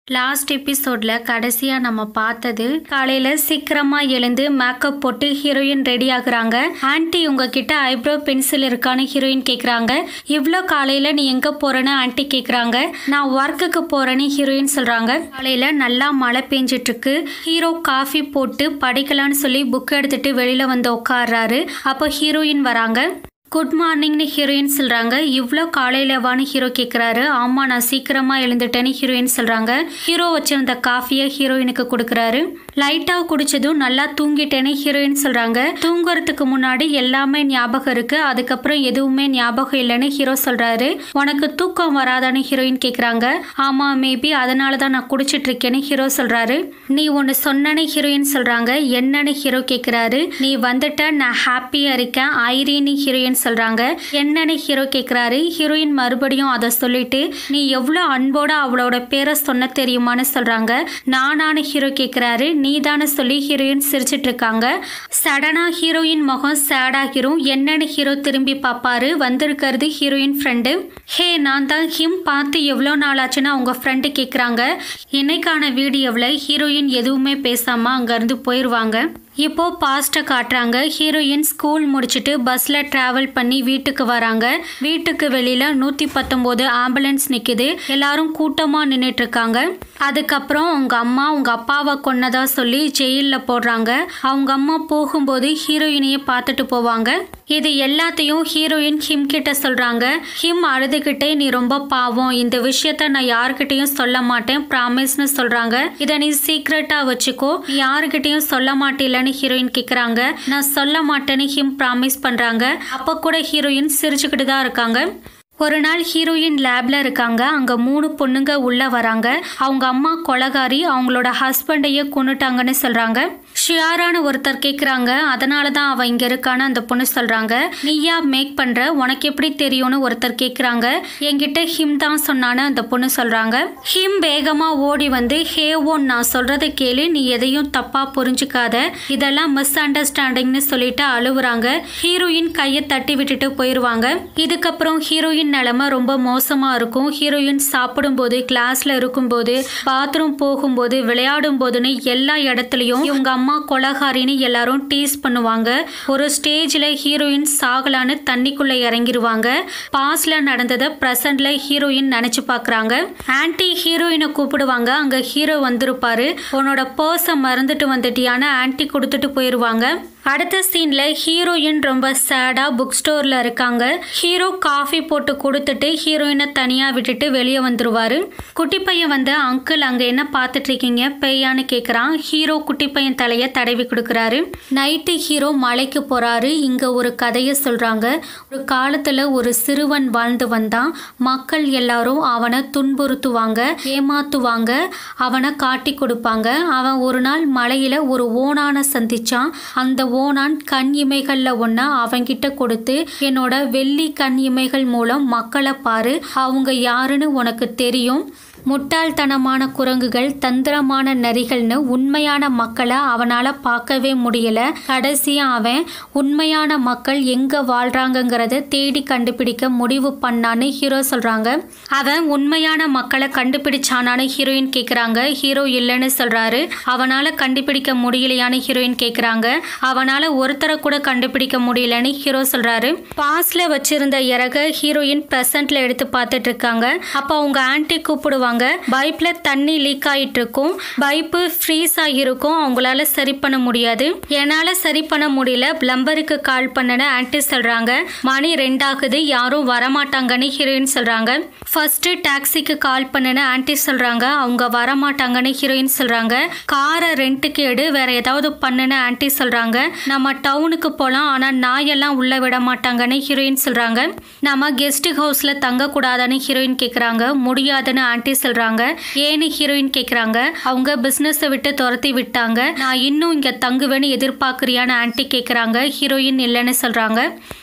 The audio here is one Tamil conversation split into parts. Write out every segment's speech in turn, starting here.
லாஸ்ட் எபிசோட்ல கடைசியா நம்ம பார்த்தது காலையில சீக்கிரமா எழுந்து மேக்கப் போட்டு ஹீரோயின் ரெடி ஆகுறாங்க ஆன்ட்டி உங்ககிட்ட ஐப்ரோ பென்சில் இருக்கான்னு ஹீரோயின் கேக்குறாங்க இவ்ளோ காலையில நீ எங்க போறேன்னு ஆன்ட்டி கேக்குறாங்க நான் ஒர்க்குக்கு போறேன்னு ஹீரோயின் சொல்றாங்க காலையில நல்லா மழை பெஞ்சிட்டு இருக்கு ஹீரோ காஃபி போட்டு படிக்கலாம்னு சொல்லி புக் எடுத்துட்டு வெளியில வந்து உட்கார்றாரு அப்போ ஹீரோயின் வராங்க குட் மார்னிங்னு ஹீரோயின் சொல்றாங்க இவ்வளோ காலையிலவான்னு ஹீரோ கேட்குறாரு ஆமா நான் சீக்கிரமா எழுந்துட்டேன்னு ஹீரோயின் சொல்றாங்க ஹீரோ வச்சிருந்த காஃபியை ஹீரோயினுக்கு கொடுக்குறாரு லைட்டாக குடிச்சதும் நல்லா தூங்கிட்டேன்னு ஹீரோயின் சொல்றாங்க தூங்குறதுக்கு முன்னாடி எல்லாமே ஞாபகம் இருக்கு அதுக்கப்புறம் எதுவுமே ஞாபகம் இல்லைன்னு ஹீரோ சொல்றாரு உனக்கு தூக்கம் வராதான்னு ஹீரோயின் கேட்குறாங்க ஆமா மேபி அதனால தான் நான் குடிச்சிட்டு இருக்கேன்னு ஹீரோ சொல்றாரு நீ ஒன்று சொன்னனே ஹீரோயின் சொல்றாங்க என்னன்னு ஹீரோ கேட்குறாரு நீ வந்துட்ட நான் ஹாப்பியா இருக்கேன் ஐரின்னு ஹீரோயின் சொல்றாங்க என்னன்னு ஹீரோ கேட்குறாரு ஹீரோயின் மறுபடியும் அதை சொல்லிட்டு நீ எவ்வளோ அன்போட அவளோட பேரை சொன்ன தெரியுமான்னு சொல்றாங்க நானான ஹீரோ கேட்குறாரு நீ தானே சொல்லி ஹீரோயின் சிரிச்சிட்டு இருக்காங்க சடனா ஹீரோயின் முகம் சேட் ஆகிரும் என்னன்னு ஹீரோ திரும்பி பார்ப்பாரு வந்திருக்கிறது ஹீரோயின் ஃப்ரெண்டு ஹே நான் தான் ஹிம் பார்த்து எவ்வளோ நாள் ஆச்சுன்னு அவங்க ஃப்ரெண்டு கேட்குறாங்க இன்னைக்கான வீடியோவில் ஹீரோயின் எதுவுமே பேசாமல் அங்கேருந்து போயிடுவாங்க இப்போ பாஸ்ட்டை காட்டுறாங்க ஹீரோயின் ஸ்கூல் முடிச்சுட்டு பஸ்ஸில் ட்ராவல் பண்ணி வீட்டுக்கு வராங்க வீட்டுக்கு வெளியில் நூற்றி பத்தொம்போது ஆம்புலன்ஸ் நிற்குது எல்லாரும் கூட்டமாக நின்றுட்டு இருக்காங்க அதுக்கப்புறம் அவங்க அம்மா அவங்க அப்பாவை கொன்னதா சொல்லி ஜெயிலில் போடுறாங்க அவங்க அம்மா போகும்போது ஹீரோயினையே பார்த்துட்டு போவாங்க இது எல்லாத்தையும் ஹீரோயின் ஹிம் கிட்ட சொல்றாங்க ஹிம் அழுதுகிட்டே நீ ரொம்ப பாவம் இந்த விஷயத்த நான் யாருக்கிட்டையும் சொல்ல மாட்டேன் ப்ராமிஸ்னு சொல்றாங்க இதை நீ சீக்ரெட்டா வச்சுக்கோ நீ யாருக்கிட்டையும் சொல்ல மாட்டேலன்னு ஹீரோயின் கேக்குறாங்க நான் சொல்ல மாட்டேன்னு ஹிம் ப்ராமிஸ் பண்றாங்க அப்ப கூட ஹீரோயின் சிரிச்சுக்கிட்டு தான் இருக்காங்க ஒரு நாள் ஹீரோயின் லேப்ல இருக்காங்க அங்க மூணு பொண்ணுங்க உள்ள வராங்க அவங்க அம்மா கொலகாரி அவங்களோட ஹஸ்பண்டையே கொண்டுட்டாங்கன்னு சொல்றாங்க ஷியாரான ஒருத்தர் கேக்குறாங்க அதனால தான் அவ இங்க இருக்கான்னு அந்த பொண்ணு சொல்றாங்க நீயா மேக் பண்ற உனக்கு எப்படி தெரியும்னு ஒருத்தர் கேக்குறாங்க என்கிட்ட ஹிம் தான் சொன்னான்னு அந்த பொண்ணு சொல்றாங்க ஹிம் வேகமா ஓடி வந்து ஹே ஓன் நான் சொல்றதை கேளு நீ எதையும் தப்பா புரிஞ்சுக்காத இதெல்லாம் மிஸ் அண்டர்ஸ்டாண்டிங்னு சொல்லிட்டு அழுவுறாங்க ஹீரோயின் கையை தட்டி விட்டுட்டு போயிருவாங்க இதுக்கப்புறம் ஹீரோயின் நிலைமை ரொம்ப மோசமா இருக்கும் ஹீரோயின் சாப்பிடும்போது கிளாஸ்ல இருக்கும்போது பாத்ரூம் போகும்போது விளையாடும் போதுன்னு எல்லா இடத்துலயும் இவங்க அம்மா கொலகாரின்னு எல்லாரும் டீஸ் பண்ணுவாங்க ஒரு ஸ்டேஜ்ல ஹீரோயின் சாகலான்னு தண்ணிக்குள்ள இறங்கிருவாங்க பாஸ்ட்ல நடந்ததை ப்ரெசன்ட்ல ஹீரோயின் நினைச்சு பாக்குறாங்க ஆன்டி ஹீரோயினை கூப்பிடுவாங்க அங்க ஹீரோ வந்திருப்பாரு உன்னோட பர்ஸை மறந்துட்டு வந்துட்டியான்னு ஆன்டி கொடுத்துட்டு போயிருவாங்க அடுத்த சீன்ல ஹீரோயின் ரொம்ப சேடா புக் ஸ்டோர்ல இருக்காங்க ஹீரோ காஃபி போட்டு கொடுத்துட்டு ஹீரோயினை தனியா விட்டுட்டு வெளியே வந்துருவாரு குட்டி பையன் வந்து அங்கிள் அங்க என்ன பார்த்துட்டு இருக்கீங்க பேயான்னு கேக்குறான் ஹீரோ குட்டி பையன் தலைய தடவி கொடுக்குறாரு நைட்டு ஹீரோ மலைக்கு போறாரு இங்க ஒரு கதையை சொல்றாங்க ஒரு காலத்துல ஒரு சிறுவன் வாழ்ந்து வந்தான் மக்கள் எல்லாரும் அவனை துன்புறுத்துவாங்க ஏமாத்துவாங்க அவனை காட்டி கொடுப்பாங்க அவன் ஒரு நாள் மலையில ஒரு ஓனான சந்திச்சான் அந்த ஓனான் கண் இமைகள்ல ஒன்ன அவங்கிட்ட கொடுத்து என்னோட வெள்ளி கண் இமைகள் மூலம் மக்களை பாரு அவங்க யாருன்னு உனக்கு தெரியும் முட்டாள்தனமான குரங்குகள் தந்திரமான நரிகள்னு உண்மையான மக்களை அவனால பார்க்கவே முடியல கடைசியா அவன் உண்மையான மக்கள் எங்க வாழ்றாங்கங்கிறத தேடி கண்டுபிடிக்க முடிவு பண்ணான்னு ஹீரோ சொல்றாங்க அவன் உண்மையான மக்களை கண்டுபிடிச்சானான்னு ஹீரோயின் கேக்குறாங்க ஹீரோ இல்லைன்னு சொல்றாரு அவனால கண்டுபிடிக்க முடியலையான்னு ஹீரோயின் கேக்குறாங்க அவனால ஒருத்தரை கூட கண்டுபிடிக்க முடியலன்னு ஹீரோ சொல்றாரு பாஸ்ல வச்சிருந்த இறக ஹீரோயின் பிரசன்ட்ல எடுத்து பார்த்துட்டு இருக்காங்க அப்ப அவங்க ஆன்டி கூப்பிடுவாங்க பைப்ல தண்ணி லீக் ஆயிட்டு இருக்கும் பைப்பு ஃப்ரீஸ் ஆகியிருக்கும் அவங்களால சரி பண்ண முடியாது என்னால சரி பண்ண முடியல பிளம்பருக்கு கால் பண்ணன ஆன்டி சொல்றாங்க மணி ரெண்டாகுது யாரும் வரமாட்டாங்கன்னு ஹீரோயின் சொல்றாங்க ஃபர்ஸ்ட் டாக்ஸிக்கு கால் பண்ணன ஆன்டி சொல்றாங்க அவங்க வரமாட்டாங்கன்னு ஹீரோயின் சொல்றாங்க காரை ரெண்ட்டுக்கு எடு வேற ஏதாவது பண்ணுன ஆன்டி சொல்றாங்க நம்ம டவுனுக்கு போலாம் ஆனா நாயெல்லாம் உள்ள விட மாட்டாங்கன்னு ஹீரோயின் சொல்றாங்க நம்ம கெஸ்ட் ஹவுஸ்ல தங்க கூடாதுன்னு ஹீரோயின் கேக்குறாங்க முடியாதுன்னு ஆன்டி சொல்றாங்க ஏன்னு ஹீரோயின் கேக்குறாங்க அவங்க பிசினஸ் விட்டு துரத்தி விட்டாங்க நான் இன்னும் இங்க தங்குவேன்னு எதிர்பார்க்கறியான்னு ஆன்டி கேக்குறாங்க ஹீரோயின் இல்லைன்னு சொல்றாங்க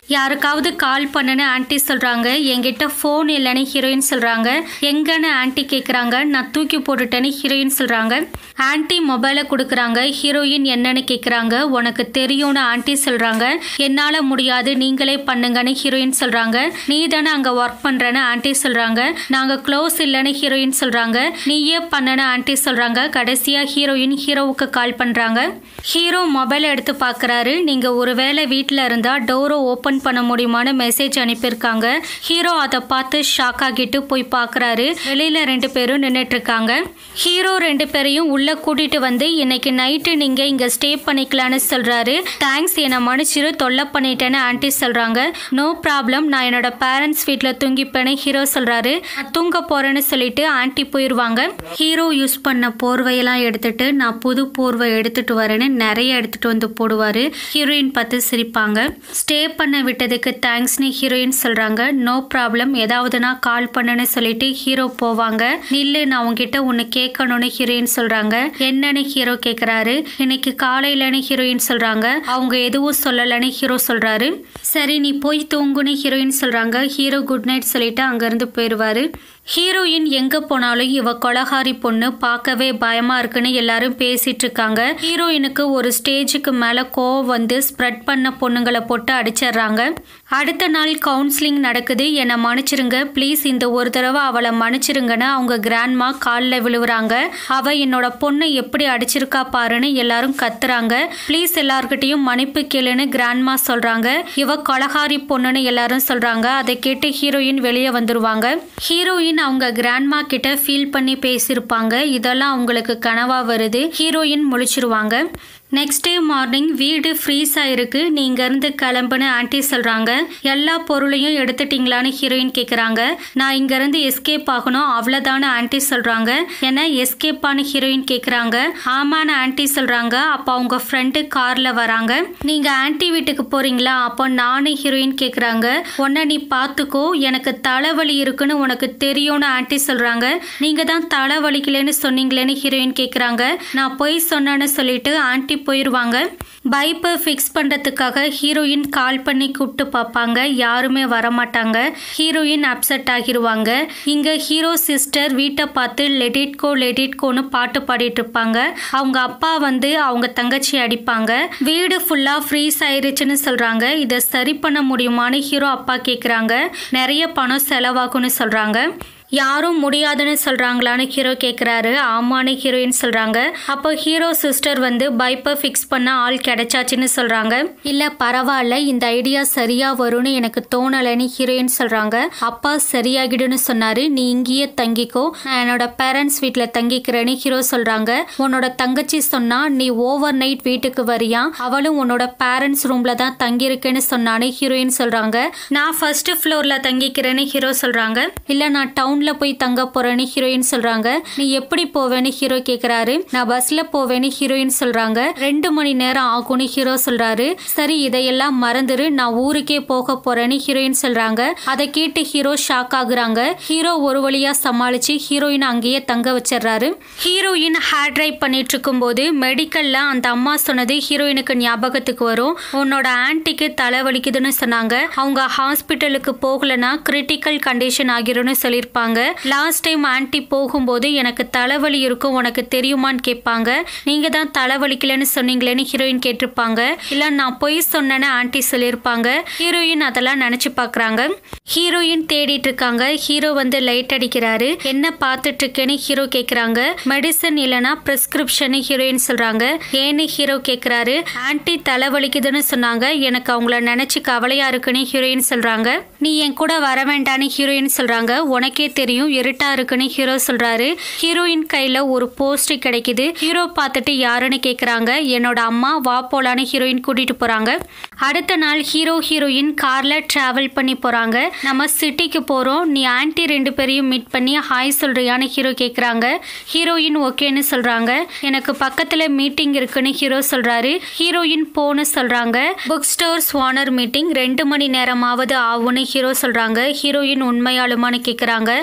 யாருக்காவது கால் பண்ணுன்னு ஆன்ட்டி சொல்கிறாங்க என்கிட்ட ஃபோன் இல்லைன்னு ஹீரோயின் சொல்கிறாங்க எங்கன்னு ஆன்ட்டி கேட்குறாங்க நான் தூக்கி போட்டுட்டேன்னு ஹீரோயின் சொல்கிறாங்க ஆன்ட்டி மொபைலை கொடுக்குறாங்க ஹீரோயின் என்னன்னு கேட்குறாங்க உனக்கு தெரியும்னு ஆன்ட்டி சொல்கிறாங்க என்னால் முடியாது நீங்களே பண்ணுங்கன்னு ஹீரோயின் சொல்கிறாங்க நீ தானே அங்கே ஒர்க் பண்ணுறேன்னு ஆன்ட்டி சொல்கிறாங்க நாங்கள் க்ளோஸ் இல்லைன்னு ஹீரோயின் சொல்கிறாங்க நீயே பண்ணனு ஆன்ட்டி சொல்கிறாங்க கடைசியாக ஹீரோயின் ஹீரோவுக்கு கால் பண்ணுறாங்க ஹீரோ மொபைலை எடுத்து பார்க்குறாரு நீங்கள் ஒருவேளை வீட்டில் இருந்தால் டோரை ஓப்பன் பண்ண முடியுமான்னு மெசேஜ் அனுப்பியிருக்காங்க ஹீரோ அதை பார்த்து ஷாக் ஆகிட்டு போய் பார்க்குறாரு வெளியில் ரெண்டு பேரும் நின்றுட்டு இருக்காங்க ஹீரோ ரெண்டு பேரையும் உள்ளே கூட்டிகிட்டு வந்து இன்னைக்கு நைட்டு நீங்கள் இங்கே ஸ்டே பண்ணிக்கலான்னு சொல்கிறாரு தேங்க்ஸ் என்னை மன்னிச்சிரு தொல்லை பண்ணிட்டேன்னு ஆன்ட்டி சொல்கிறாங்க நோ ப்ராப்ளம் நான் என்னோட பேரண்ட்ஸ் வீட்டில் தூங்கிப்பேன்னு ஹீரோ சொல்கிறாரு நான் தூங்க போகிறேன்னு சொல்லிட்டு ஆன்ட்டி போயிடுவாங்க ஹீரோ யூஸ் பண்ண போர்வையெல்லாம் எடுத்துட்டு நான் புது போர்வை எடுத்துட்டு வரேன்னு நிறைய எடுத்துட்டு வந்து போடுவார் ஹீரோயின் பார்த்து சிரிப்பாங்க ஸ்டே பண்ண விட்டதுக்கு தேங்க்ஸ்னு ஹீரோயின் சொல்கிறாங்க நோ ப்ராப்ளம் ஏதாவதுனா கால் பண்ணுன்னு சொல்லிட்டு ஹீரோ போவாங்க நில்லு நான் உங்ககிட்ட ஒன்று கேட்கணும்னு ஹீரோயின் சொல்கிறாங்க என்னன்னு ஹீரோ கேட்குறாரு இன்னைக்கு காலையிலன்னு ஹீரோயின் சொல்கிறாங்க அவங்க எதுவும் சொல்லலைன்னு ஹீரோ சொல்கிறாரு சரி நீ போய் தூங்குன்னு ஹீரோயின் சொல்கிறாங்க ஹீரோ குட் நைட் சொல்லிட்டு அங்கேருந்து போயிடுவாரு ஹீரோயின் எங்க போனாலும் இவ கொலகாரி பொண்ணு பார்க்கவே பயமா இருக்குன்னு எல்லாரும் பேசிட்டு இருக்காங்க ஹீரோயினுக்கு ஒரு ஸ்டேஜுக்கு மேல கோவம் வந்து ஸ்ப்ரெட் பண்ண பொண்ணுங்களை போட்டு அடிச்சிடுறாங்க அடுத்த நாள் கவுன்சிலிங் நடக்குது என்னை மன்னிச்சிருங்க ப்ளீஸ் இந்த ஒரு தடவை அவளை மன்னிச்சிருங்கன்னு அவங்க கிராண்ட்மா காலில் விழுவுறாங்க அவ என்னோட பொண்ணை எப்படி அடிச்சிருக்கா பாருன்னு எல்லாரும் கத்துறாங்க ப்ளீஸ் எல்லார்கிட்டயும் மன்னிப்பு கேளுன்னு கிராண்ட்மா சொல்றாங்க இவ கொலகாரி பொண்ணுன்னு எல்லாரும் சொல்றாங்க அதை கேட்டு ஹீரோயின் வெளியே வந்துருவாங்க ஹீரோயின் அவங்க கிராண்ட்மா கிட்ட ஃபீல் பண்ணி பேசியிருப்பாங்க இதெல்லாம் அவங்களுக்கு கனவா வருது ஹீரோயின் முழிச்சிருவாங்க நெக்ஸ்ட் டே மார்னிங் வீடு ஃப்ரீஸ் ஆயிருக்கு நீங்க இருந்து கிளம்புன்னு ஆன்ட்டி சொல்றாங்க எல்லா பொருளையும் எடுத்துட்டீங்களான்னு ஹீரோயின் கேக்குறாங்க நான் இங்க இருந்து எஸ்கேப் ஆகணும் அவ்வளவுதானு ஆன்ட்டி சொல்றாங்க ஏன்னா எஸ்கேப்பான்னு ஹீரோயின் கேக்குறாங்க ஆமான்னு ஆன்ட்டி சொல்றாங்க அப்போ அவங்க ஃப்ரெண்டு கார்ல வராங்க நீங்க ஆன்ட்டி வீட்டுக்கு போறீங்களா அப்போ நானும் ஹீரோயின் கேக்குறாங்க உன்னை நீ பாத்துக்கோ எனக்கு தலைவலி இருக்குன்னு உனக்கு தெரியும்னு ஆன்ட்டி சொல்றாங்க நீங்க தான் தலைவலிக்கலன்னு சொன்னீங்களேன்னு ஹீரோயின் கேக்குறாங்க நான் பொய் சொன்னேன்னு சொல்லிட்டு ஆன்ட்டி போயிடுவாங்க பைப்பை ஃபிக்ஸ் பண்ணுறதுக்காக ஹீரோயின் கால் பண்ணி கூப்பிட்டு பார்ப்பாங்க யாருமே வரமாட்டாங்க ஹீரோயின் அப்செட் ஆகிருவாங்க இங்கே ஹீரோ சிஸ்டர் வீட்டை பார்த்து லெடிட் கோ லெடிட் கோன்னு பாட்டு பாடிட்டு இருப்பாங்க அவங்க அப்பா வந்து அவங்க தங்கச்சி அடிப்பாங்க வீடு ஃபுல்லாக ஃப்ரீஸ் ஆயிருச்சுன்னு சொல்கிறாங்க இதை சரி பண்ண முடியுமான்னு ஹீரோ அப்பா கேட்குறாங்க நிறைய பணம் செலவாகும்னு சொல்கிறாங்க யாரும் முடியாதுன்னு சொல்கிறாங்களான்னு ஹீரோ கேட்குறாரு ஆமான்னு ஹீரோயின் சொல்கிறாங்க அப்போ ஹீரோ சிஸ்டர் வந்து பைப்பை ஃபிக்ஸ் பண்ண ஆள் கிடைச்சாச்சுன்னு சொல்கிறாங்க இல்லை பரவாயில்ல இந்த ஐடியா சரியாக வரும்னு எனக்கு தோணலைன்னு ஹீரோயின் சொல்கிறாங்க அப்பா சரியாகிடுன்னு சொன்னார் நீ இங்கேயே தங்கிக்கோ நான் என்னோட பேரண்ட்ஸ் வீட்டில் தங்கிக்கிறேன்னு ஹீரோ சொல்கிறாங்க உன்னோட தங்கச்சி சொன்னா நீ ஓவர் நைட் வீட்டுக்கு வரியா அவளும் உன்னோட பேரண்ட்ஸ் ரூமில் தான் தங்கியிருக்கேன்னு சொன்னான்னு ஹீரோயின் சொல்கிறாங்க நான் ஃபர்ஸ்ட் ஃப்ளோரில் தங்கிக்கிறேன்னு ஹீரோ சொல்கிறாங்க இல்லை நான் டவுனில் போய் தங்க போகிறேன்னு ஹீரோயின் சொல்கிறாங்க நீ எப்படி போவேன்னு ஹீரோ கேட்குறாரு நான் பஸ்ஸில் போவேன்னு ஹீரோயின் சொல்கிறாங்க ரெண்டு மணி நேரம் ஆகும்னு ஹீரோ சொல்கிறாரு சரி இதையெல்லாம் மறந்துரு நான் ஊருக்கே போக போகிறேன்னு ஹீரோயின் சொல்கிறாங்க அதை கேட்டு ஹீரோ ஷாக் ஆகுறாங்க ஹீரோ ஒரு வழியா சமாளிச்சு ஹீரோயின் அங்கேயே தங்க வச்சிடுறாரு ஹீரோயின் ஹேர் ட்ரை பண்ணிட்டு இருக்கும்போது மெடிக்கல்ல அந்த அம்மா சொன்னது ஹீரோயினுக்கு ஞாபகத்துக்கு வரும் உன்னோட ஆன்ட்டிக்கு தலைவலிக்குதுன்னு சொன்னாங்க அவங்க ஹாஸ்பிட்டலுக்கு போகலனா கிரிட்டிக்கல் கண்டிஷன் ஆகிரும்னு சொல்லியிருப்பாங்க லாஸ்ட் டைம் ஆன்ட்டி போகும்போது எனக்கு தலைவலி இருக்கும் உனக்கு தெரியுமான்னு கேட்பாங்க நீங்க தான் தலைவலிக்கலன்னு சொன்னீங்களேன்னு ஹீரோயின் கேட்டிருப்பாங்க இல்ல நான் பொய் சொன்னேன்னு ஆன்ட்டி சொல்லியிருப்பாங்க ஹீரோயின் அதெல்லாம் நினைச்சு பார்க்கறாங்க ஹீரோயின் தேடிட்டு இருக்காங்க ஹீரோ வந்து லைட் அடிக்கிறாரு என்ன பார்த்துட்டு இருக்கேன்னு ஹீரோ கேக்குறாங்க மெடிசன் இல்லனா பிரிஸ்கிரிப்ஷன் ஹீரோயின் சொல்றாங்க ஏன்னு ஹீரோ கேக்குறாரு ஆன்ட்டி தலைவலிக்குதுன்னு சொன்னாங்க எனக்கு அவங்கள நினைச்சு கவலையா இருக்குன்னு ஹீரோயின் சொல்றாங்க நீ என் கூட வர வேண்டான்னு ஹீரோயின் சொல்றாங்க உனக்கே தெரியும் இருட்டா இருக்குன்னு ஹீரோ சொல்றாரு ஹீரோயின் கையில ஒரு போஸ்ட் கிடைக்குது ஹீரோ பார்த்துட்டு யாருன்னு கேக்குறாங்க என்னோட அம்மா வா போலான்னு ஹீரோயின் கூட்டிட்டு போறாங்க அடுத்த நாள் ஹீரோ ஹீரோயின் கார்ல டிராவல் பண்ணி போறாங்க நம்ம சிட்டிக்கு போறோம் நீ ஆன்ட்டி ரெண்டு பேரையும் மீட் பண்ணி ஹாய் சொல்றியான்னு ஹீரோ கேக்குறாங்க ஹீரோயின் ஓகேன்னு சொல்றாங்க எனக்கு பக்கத்துல மீட்டிங் இருக்குன்னு ஹீரோ சொல்றாரு ஹீரோயின் போன்னு சொல்றாங்க புக் ஸ்டோர்ஸ் ஓனர் மீட்டிங் ரெண்டு மணி நேரமாவது ஆகும்னு ஹீரோ சொல்றாங்க ஹீரோயின் உண்மையாலுமான்னு கேக்குறாங்க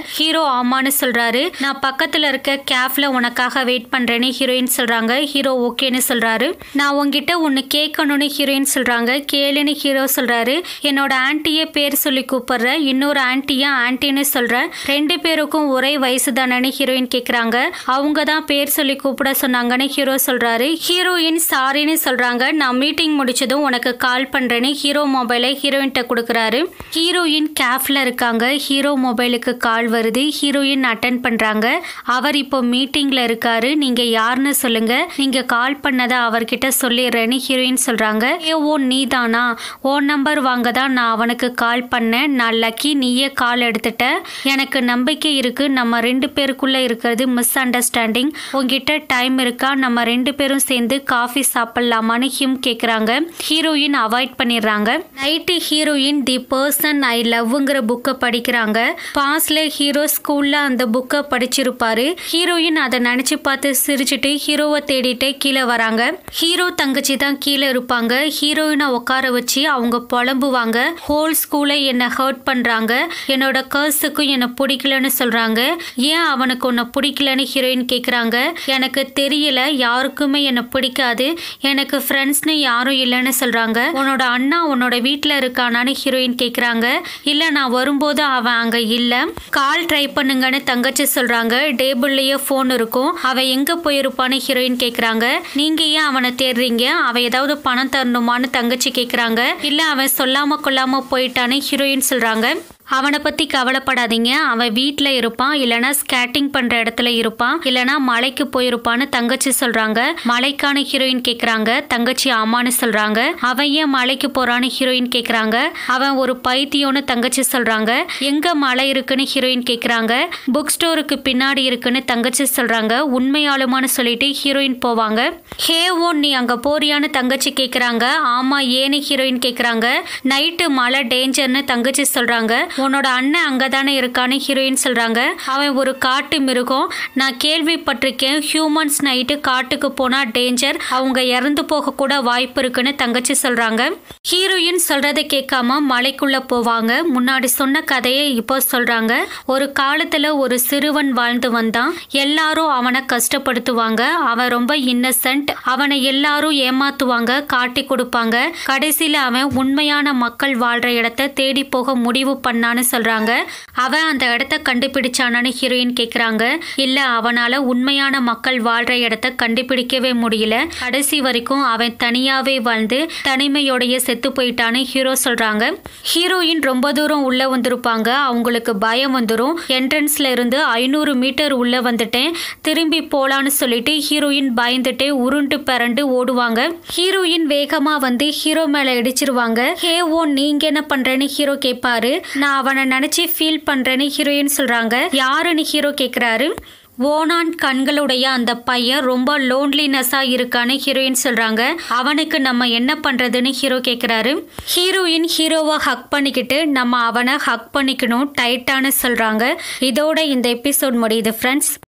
ஹீரோ ஆமான்னு சொல்றாரு நான் பக்கத்துல இருக்க கேஃப்ல உனக்காக வெயிட் பண்றேன்னு ஹீரோயின் சொல்றாங்க ஹீரோ ஓகேன்னு சொல்றாரு நான் உங்ககிட்ட ஒன்னு கேட்கணும்னு ஹீரோயின் சொல்றாங்க கேளுன்னு ஹீரோ சொல்றாரு என்னோட ஆன்ட்டியே பேர் சொல்லி கூப்பிடுற இன்னொரு ஆன்ட்டியா ஆன்ட்டின்னு சொல்றேன் ரெண்டு பேருக்கும் ஒரே வயசு தானேன்னு ஹீரோயின் கேக்குறாங்க அவங்க தான் பேர் சொல்லி கூப்பிட சொன்னாங்கன்னு ஹீரோ சொல்றாரு ஹீரோயின் சாரின்னு சொல்றாங்க நான் மீட்டிங் முடிச்சதும் உனக்கு கால் பண்றேன்னு ஹீரோ மொபைலை ஹீரோயின்ட்ட கொடுக்குறாரு ஹீரோயின் கேஃப்ல இருக்காங்க ஹீரோ மொபைலுக்கு கால் வருது ஹீரோயின் அட்டன் பண்றாங்க அவர் இப்போ மீட்டிங்ல இருக்காரு நீங்க யாருன்னு சொல்லுங்க நீங்க கால் பண்ணதை அவர்கிட்ட சொல்லிடுறேன்னு ஹீரோயின் சொல்றாங்க ஏ ஓ நீதானா ஓ நம்பர் வாங்க தான் நான் அவனுக்கு கால் பண்ணேன் நான் லக்கி நீயே கால் எடுத்துட்ட எனக்கு நம்பிக்கை இருக்கு நம்ம ரெண்டு பேருக்குள்ள இருக்கிறது மிஸ் அண்டர்ஸ்டாண்டிங் உங்ககிட்ட டைம் இருக்கா நம்ம ரெண்டு பேரும் சேர்ந்து காஃபி சாப்பிடலாமான்னு ஹிம் கேக்குறாங்க ஹீரோயின் அவாய்ட் பண்ணிடுறாங்க night heroine the person I லவ்ங்கிற புக்கை படிக்கிறாங்க பாஸ்ல ஹீரோ ஸ்கூல்ல அந்த புக்கை படிச்சிருப்பாரு ஹீரோயின் அதை நினைச்சு பார்த்து சிரிச்சிட்டு ஹீரோவை தேடிட்டு கீழே வராங்க ஹீரோ தங்கச்சி தான் கீழே இருப்பாங்க ஹீரோயினை உட்கார வச்சு அவங்க புலம்புவாங்க ஹோல் ஸ்கூலை என்னை ஹர்ட் பண்றாங்க என்னோட கர்ஸுக்கும் என்னை பிடிக்கலன்னு சொல்றாங்க ஏன் அவனுக்கு உன்னை பிடிக்கலன்னு ஹீரோயின் கேக்குறாங்க எனக்கு தெரியல யாருக்குமே என்னை பிடிக்காது எனக்கு ஃப்ரெண்ட்ஸ்னு யாரும் இல்லைன்னு சொல்றாங்க உன்னோட அண்ணா உன்னோட வீட்டில் இருக்கானான்னு ஹீரோயின் கேக்குறாங்க இல்ல நான் வரும்போது அவன் அங்க இல்ல கால் ட்ரை பண்ணுங்கன்னு தங்கச்சி சொல்றாங்க டேபிள்லயே ஃபோன் இருக்கும் அவன் எங்க போயிருப்பான்னு ஹீரோயின் கேக்குறாங்க நீங்க ஏன் அவனை தேடுறீங்க அவன் ஏதாவது பணம் தரணுமான்னு தங்கச்சி கேக்குறாங்க இல்ல அவன் சொல்லாம கொள்ளாம போயிட்டான்னு ஹீரோயின் சொல்றாங்க அவனை பத்தி கவலைப்படாதீங்க அவன் வீட்டில் இருப்பான் இல்லனா ஸ்கேட்டிங் பண்ற இடத்துல இருப்பான் இல்லனா மலைக்கு போயிருப்பான்னு தங்கச்சி சொல்றாங்க மலைக்கான ஹீரோயின் கேக்குறாங்க தங்கச்சி ஆமான்னு சொல்றாங்க அவன் ஏன் மலைக்கு போறான்னு ஹீரோயின் கேக்குறாங்க அவன் ஒரு பைத்தியம்னு தங்கச்சி சொல்றாங்க எங்க மலை இருக்குன்னு ஹீரோயின் கேக்குறாங்க புக் ஸ்டோருக்கு பின்னாடி இருக்குன்னு தங்கச்சி சொல்றாங்க உண்மையாலுமான்னு சொல்லிட்டு ஹீரோயின் போவாங்க ஹே ஓ நீ அங்க போறியான்னு தங்கச்சி கேக்குறாங்க ஆமா ஏன்னு ஹீரோயின் கேக்குறாங்க நைட்டு மழை டேஞ்சர்னு தங்கச்சி சொல்றாங்க உன்னோட அண்ணன் அங்கதானே இருக்கான்னு ஹீரோயின் சொல்றாங்க அவன் ஒரு காட்டு மிருகம் நான் கேள்விப்பட்டிருக்கேன் ஹியூமன்ஸ் நைட்டு காட்டுக்கு போனா டேஞ்சர் அவங்க இறந்து போக கூட வாய்ப்பு இருக்குன்னு தங்கச்சி சொல்றாங்க ஹீரோயின் சொல்றதை கேட்காம மலைக்குள்ள போவாங்க முன்னாடி சொன்ன கதையை இப்போ சொல்றாங்க ஒரு காலத்துல ஒரு சிறுவன் வாழ்ந்து வந்தான் எல்லாரும் அவனை கஷ்டப்படுத்துவாங்க அவன் ரொம்ப இன்னசென்ட் அவனை எல்லாரும் ஏமாத்துவாங்க காட்டி கொடுப்பாங்க கடைசியில அவன் உண்மையான மக்கள் வாழ்ற இடத்த தேடி போக முடிவு பண்ணான்னு சொல்றாங்க அவன் அந்த இடத்த கண்டுபிடிச்சானான்னு ஹீரோயின் கேக்குறாங்க இல்ல அவனால உண்மையான மக்கள் வாழ்ற இடத்த கண்டுபிடிக்கவே முடியல கடைசி வரைக்கும் அவன் தனியாவே வாழ்ந்து தனிமையோடைய செத்து போயிட்டான்னு ஹீரோ சொல்றாங்க ஹீரோயின் ரொம்ப தூரம் உள்ள வந்திருப்பாங்க அவங்களுக்கு பயம் வந்துடும் என்ட்ரன்ஸ்ல இருந்து ஐநூறு மீட்டர் உள்ள வந்துட்டேன் திரும்பி போலான்னு சொல்லிட்டு ஹீரோயின் பயந்துட்டே உருண்டு பிறண்டு ஓடுவாங்க ஹீரோயின் வேகமா வந்து ஹீரோ மேல இடிச்சிருவாங்க ஹே ஓ நீங்க என்ன பண்றேன்னு ஹீரோ கேட்பாரு நான் அவனை நினைச்சு ஃபீல் பண்றேன்னு ஹீரோயின் சொல்றாங்க யாருன்னு ஹீரோ கேக்குறாரு ஓனான் கண்களுடைய அந்த பையன் ரொம்ப லோன்லினஸா இருக்கான்னு ஹீரோயின் சொல்றாங்க அவனுக்கு நம்ம என்ன பண்றதுன்னு ஹீரோ கேக்குறாரு ஹீரோயின் ஹீரோவை ஹக் பண்ணிக்கிட்டு நம்ம அவனை ஹக் பண்ணிக்கணும் டைட்டான்னு சொல்றாங்க இதோட இந்த எபிசோட் முடியுது ஃப்ரெண்ட்ஸ்